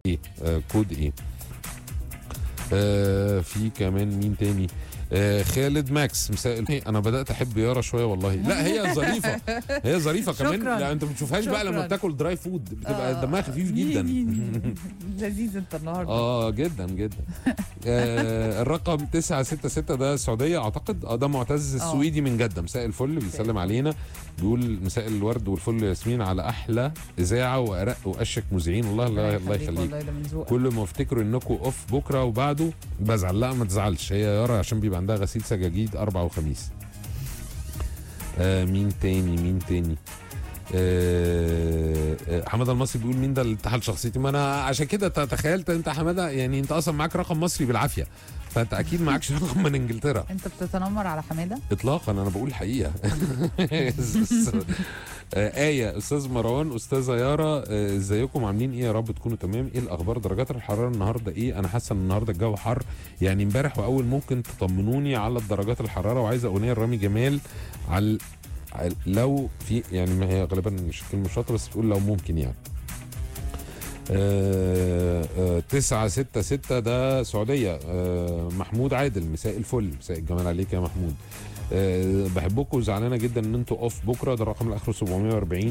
ايه آه كود ايه آه في كمان مين تاني آه خالد ماكس مساء الخير. انا بدات احب يارا شويه والله لا هي ظريفه هي ظريفه كمان شكراً. لا انت ما بتشوفهاش بقى لما شكراً. بتاكل دراي فود بتبقى آه. دمها خفيف جدا لذيذ انت النهارده اه جدا جدا آه الرقم 966 ده السعوديه اعتقد اه ده معتز السويدي من جده مساء الفل بيسلم علينا بيقول مساء الورد والفل ياسمين على احلى اذاعه وارق واشك مذيعين والله الله, الله يخليك والله ده من ذوقك كل ما افتكروا انكم اوف بكره وبعده بزعل لا ما تزعلش هي يارا عشان بيبقى عندها غسيل سجاجيد اربع وخميس آه مين تاني مين تاني آه آه، حماده المصري بيقول مين ده اللي اتحل شخصيتي ما انا عشان كده ت- تخيلت انت حماده يعني انت اصلا معاك رقم مصري بالعافيه فانت اكيد معكش رقم من انجلترا انت بتتنمر على حماده اطلاقا انا بقول الحقيقه آه، آية أستاذ مروان أستاذة يارا آه، ازيكم عاملين إيه يا رب تكونوا تمام إيه الأخبار درجات الحرارة النهاردة إيه أنا حاسة إن النهاردة الجو حر يعني امبارح وأول ممكن تطمنوني على درجات الحرارة وعايزة أغنية رامي جمال على على- لو في يعني ما هي غالبا مش كلمة شاطرة بس تقول لو ممكن يعني آه، آه، تسعة ستة ستة ده سعودية آه، محمود عادل مساء الفل مساء الجمال عليك يا محمود آه، بحبكم وزعلانه جدا ان انتوا اوف بكره ده الرقم الاخر 740